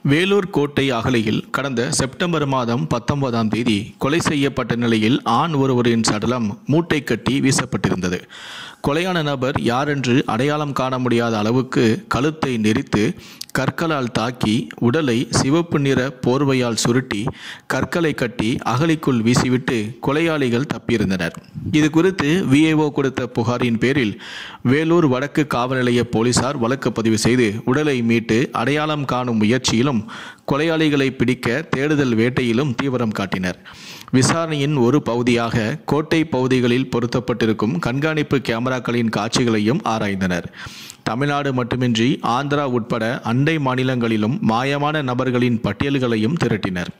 வேலூர் கோட்டை அகலியில் கடந்த செப்டம்பர் மாதம் பத்தொன்பதாம் தேதி கொலை செய்யப்பட்ட நிலையில் ஆண் ஒருவரின் சடலம் மூட்டை கட்டி வீசப்பட்டிருந்தது கொலையான நபர் யாரென்று அடையாளம் காண முடியாத அளவுக்கு கழுத்தை நெரித்து கற்களால் தாக்கி உடலை சிவப்பு நிற போர்வையால் சுருட்டி கற்களை கட்டி அகலிக்குள் வீசிவிட்டு கொலையாளிகள் தப்பியிருந்தனர் இது குறித்து விஏஓ கொடுத்த புகாரின் பேரில் வேலூர் வடக்கு காவல் நிலைய போலீசார் வழக்கு பதிவு செய்து உடலை மீட்டு அடையாளம் காணும் முயற்சியிலும் கொலையாளிகளை பிடிக்க தேடுதல் வேட்டையிலும் தீவிரம் காட்டினர் விசாரணையின் ஒரு பகுதியாக கோட்டை பகுதிகளில் பொருத்தப்பட்டிருக்கும் கண்காணிப்பு கேமராக்களின் காட்சிகளையும் ஆராய்ந்தனர் தமிழ்நாடு மட்டுமின்றி ஆந்திரா உட்பட அண்டை மாநிலங்களிலும் மாயமான நபர்களின் பட்டியல்களையும் திரட்டினர்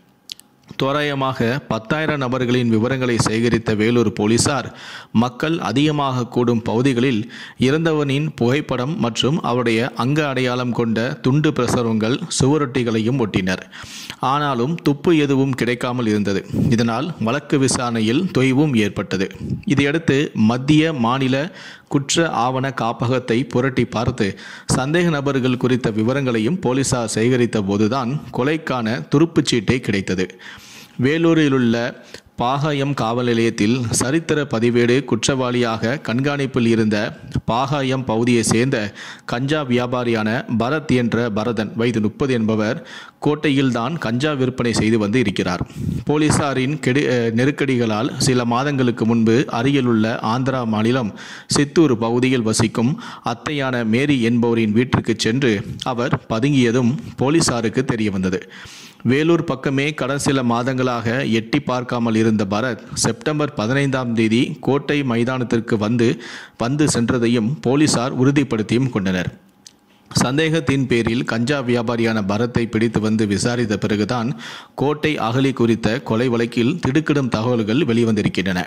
தோராயமாக பத்தாயிரம் நபர்களின் விவரங்களை சேகரித்த வேலூர் போலீசார் மக்கள் அதிகமாக கூடும் பகுதிகளில் இறந்தவனின் புகைப்படம் மற்றும் அவருடைய அங்க அடையாளம் கொண்ட துண்டு பிரசுரங்கள் சுவரொட்டிகளையும் ஒட்டினர் ஆனாலும் துப்பு எதுவும் கிடைக்காமல் இருந்தது இதனால் வழக்கு விசாரணையில் தொய்வும் ஏற்பட்டது இதையடுத்து மத்திய மாநில குற்ற ஆவண காப்பகத்தை புரட்டி பார்த்து சந்தேக நபர்கள் குறித்த விவரங்களையும் போலீசார் சேகரித்த போதுதான் கொலைக்கான துருப்புச் சீட்டை கிடைத்தது வேலூரிலுள்ள பாகாயம் காவல் நிலையத்தில் சரித்திர பதிவேடு குற்றவாளியாக கண்காணிப்பில் இருந்த பாகாயம் பகுதியைச் சேர்ந்த கஞ்சா வியாபாரியான பரத் என்ற பரதன் வயது முப்பது என்பவர் கோட்டையில்தான் கஞ்சா விற்பனை செய்து வந்து இருக்கிறார் போலீசாரின் கெடு அஹ், நெருக்கடிகளால் சில மாதங்களுக்கு முன்பு அருகிலுள்ள ஆந்திரா மாநிலம் சித்தூர் பகுதியில் வசிக்கும் அத்தையான மேரி என்பவரின் வீட்டிற்கு சென்று அவர் பதுங்கியதும் போலீசாருக்கு தெரிய வந்தது வேலூர் பக்கமே கடந்த சில மாதங்களாக எட்டி பார்க்காமல் இருந்த பரத் செப்டம்பர் பதினைந்தாம் தேதி கோட்டை மைதானத்திற்கு வந்து வந்து சென்றதையும் போலீசார் உறுதிப்படுத்தியும் கொண்டனர் சந்தேகத்தின் பேரில் கஞ்சா வியாபாரியான பரத்தை பிடித்து வந்து விசாரித்த பிறகுதான் கோட்டை அகலி குறித்த கொலை வழக்கில் திடுக்கிடும் தகவல்கள் வெளிவந்திருக்கின்றன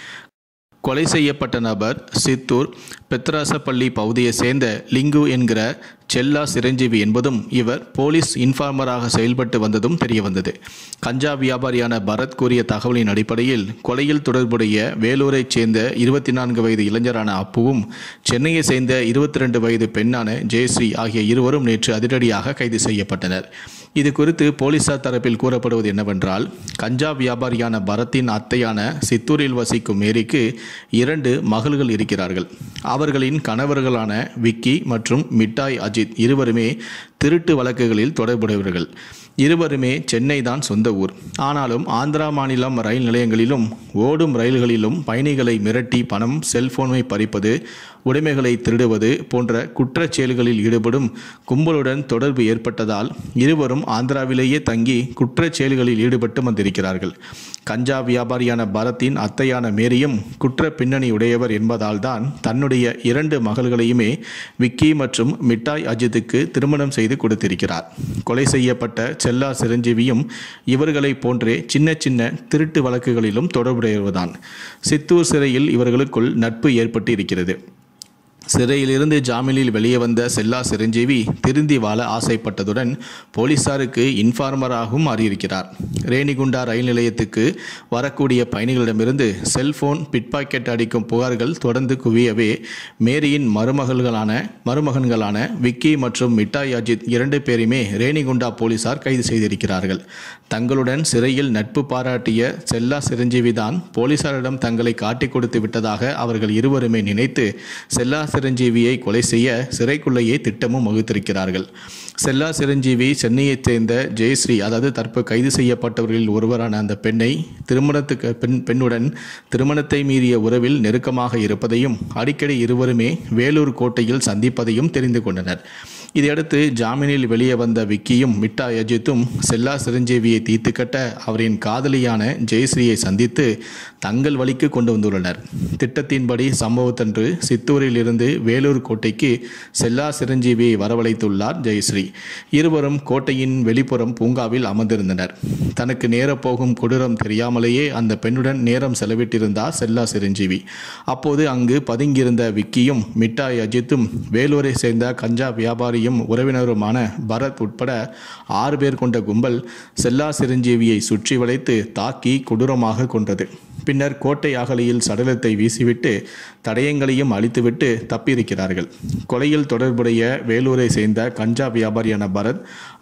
கொலை செய்யப்பட்ட நபர் சித்தூர் பெத்ராசப்பள்ளி பகுதியைச் சேர்ந்த லிங்கு என்கிற செல்லா சிரஞ்சீவி என்பதும் இவர் போலீஸ் இன்ஃபார்மராக செயல்பட்டு வந்ததும் தெரியவந்தது கஞ்சா வியாபாரியான பரத் கூறிய தகவலின் அடிப்படையில் கொலையில் தொடர்புடைய வேலூரைச் சேர்ந்த இருபத்தி நான்கு வயது இளைஞரான அப்புவும் சென்னையைச் சேர்ந்த இருபத்தி ரெண்டு வயது பெண்ணான ஜெயஸ்ரீ ஆகிய இருவரும் நேற்று அதிரடியாக கைது செய்யப்பட்டனர் இது குறித்து போலீசார் தரப்பில் கூறப்படுவது என்னவென்றால் கஞ்சா வியாபாரியான பரத்தின் அத்தையான சித்தூரில் வசிக்கும் மேரிக்கு இரண்டு மகள்கள் இருக்கிறார்கள் அவர்களின் கணவர்களான விக்கி மற்றும் மிட்டாய் அஜித் இருவருமே திருட்டு வழக்குகளில் தொடர்புடையவர்கள் இருவருமே சென்னை தான் சொந்த ஊர் ஆனாலும் ஆந்திரா மாநிலம் ரயில் நிலையங்களிலும் ஓடும் ரயில்களிலும் பயணிகளை மிரட்டி பணம் செல்போனை பறிப்பது உடைமைகளை திருடுவது போன்ற குற்றச் செயல்களில் ஈடுபடும் கும்பலுடன் தொடர்பு ஏற்பட்டதால் இருவரும் ஆந்திராவிலேயே தங்கி குற்றச் செயல்களில் ஈடுபட்டு வந்திருக்கிறார்கள் கஞ்சா வியாபாரியான பரத்தின் அத்தையான மேரியும் குற்ற பின்னணி உடையவர் என்பதால் தான் தன்னுடைய இரண்டு மகள்களையுமே விக்கி மற்றும் மிட்டாய் அஜித்துக்கு திருமணம் செய்து கொடுத்திருக்கிறார் கொலை செய்யப்பட்ட செல்லா சிரஞ்சீவியும் இவர்களைப் போன்றே சின்ன சின்ன திருட்டு வழக்குகளிலும் தொடர்புடையவர்தான் சித்தூர் சிறையில் இவர்களுக்குள் நட்பு ஏற்பட்டு இருக்கிறது சிறையிலிருந்து ஜாமீனில் வெளியே வந்த செல்லா சிரஞ்சீவி திருந்தி வாழ ஆசைப்பட்டதுடன் போலீசாருக்கு இன்ஃபார்மராகவும் மாறியிருக்கிறார் ரேணிகுண்டா ரயில் நிலையத்துக்கு வரக்கூடிய பயணிகளிடமிருந்து செல்போன் பிட்பாக்கெட் அடிக்கும் புகார்கள் தொடர்ந்து குவியவே மேரியின் மருமகள்களான மருமகன்களான விக்கி மற்றும் மிட்டாய் அஜித் இரண்டு பேருமே ரேணிகுண்டா போலீசார் கைது செய்திருக்கிறார்கள் தங்களுடன் சிறையில் நட்பு பாராட்டிய செல்லா சிரஞ்சீவி தான் போலீசாரிடம் தங்களை காட்டிக் கொடுத்து விட்டதாக அவர்கள் இருவருமே நினைத்து செல்லா சிரஞ்சீவியை கொலை செய்ய சிறைக்குள்ளேயே திட்டமும் வகுத்திருக்கிறார்கள் செல்லா சிரஞ்சீவி சென்னையைச் சேர்ந்த ஜெயஸ்ரீ அதாவது தற்போது கைது செய்யப்பட்டவர்களில் ஒருவரான அந்த பெண்ணை திருமணத்துக்கு பெண் பெண்ணுடன் திருமணத்தை மீறிய உறவில் நெருக்கமாக இருப்பதையும் அடிக்கடி இருவருமே வேலூர் கோட்டையில் சந்திப்பதையும் தெரிந்து கொண்டனர் இதையடுத்து ஜாமீனில் வெளியே வந்த விக்கியும் மிட்டா அஜித்தும் செல்லா சிரஞ்சீவியை தீர்த்து கட்ட அவரின் காதலியான ஜெயஸ்ரீயை சந்தித்து தங்கள் வழிக்கு கொண்டு வந்துள்ளனர் திட்டத்தின்படி சம்பவத்தன்று சித்தூரில் இருந்து வேலூர் கோட்டைக்கு செல்லா சிரஞ்சீவியை வரவழைத்துள்ளார் ஜெயஸ்ரீ இருவரும் கோட்டையின் வெளிப்புறம் பூங்காவில் அமர்ந்திருந்தனர் தனக்கு நேரப்போகும் கொடூரம் தெரியாமலேயே அந்த பெண்ணுடன் நேரம் செலவிட்டிருந்தார் செல்லா சிரஞ்சீவி அப்போது அங்கு பதுங்கியிருந்த விக்கியும் மிட்டாய் அஜித்தும் வேலூரை சேர்ந்த கஞ்சா வியாபாரியும் உறவினருமான பரத் உட்பட ஆறு பேர் கொண்ட கும்பல் செல்லா சிரஞ்சீவியை சுற்றி வளைத்து தாக்கி கொடூரமாக கொன்றது பின்னர் கோட்டை அகலியில் சடலத்தை வீசிவிட்டு தடயங்களையும் அழித்துவிட்டு தப்பியிருக்கிறார்கள் கொலையில் தொடர்புடைய வேலூரை சேர்ந்த கஞ்சா வியாபாரியான பரத்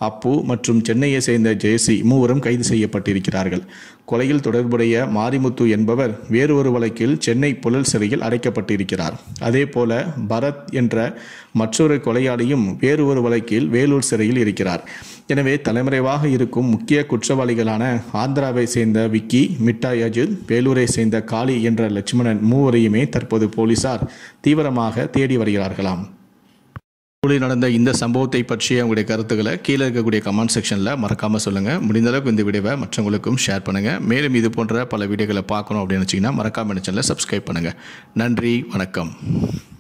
அப்பு மற்றும் சென்னையை சேர்ந்த ஜெயசி மூவரும் கைது செய்யப்பட்டிருக்கிறார்கள் கொலையில் தொடர்புடைய மாரிமுத்து என்பவர் வேறு ஒரு வழக்கில் சென்னை புழல் சிறையில் அடைக்கப்பட்டிருக்கிறார் அதே போல பரத் என்ற மற்றொரு கொலையாளியும் வேறு ஒரு வழக்கில் வேலூர் சிறையில் இருக்கிறார் எனவே தலைமறைவாக இருக்கும் முக்கிய குற்றவாளிகளான ஆந்திராவை சேர்ந்த விக்கி மிட்டாய் அஜித் வேலூரை சேர்ந்த காளி என்ற லட்சுமணன் மூவரையுமே தற்போது போலீசார் தீவிரமாக தேடி வருகிறார்களாம் ஊரில் நடந்த இந்த சம்பவத்தை பற்றிய உங்களுடைய கருத்துக்களை கீழே இருக்கக்கூடிய கமெண்ட் செக்ஷனில் மறக்காமல் சொல்லுங்கள் முடிந்த அளவுக்கு இந்த வீடியோவை மற்றவங்களுக்கும் ஷேர் பண்ணுங்கள் மேலும் இது போன்ற பல வீடியோக்களை பார்க்கணும் அப்படின்னு வச்சிங்கன்னா மறக்காமல் சேனலை சப்ஸ்கிரைப் பண்ணுங்கள் நன்றி வணக்கம்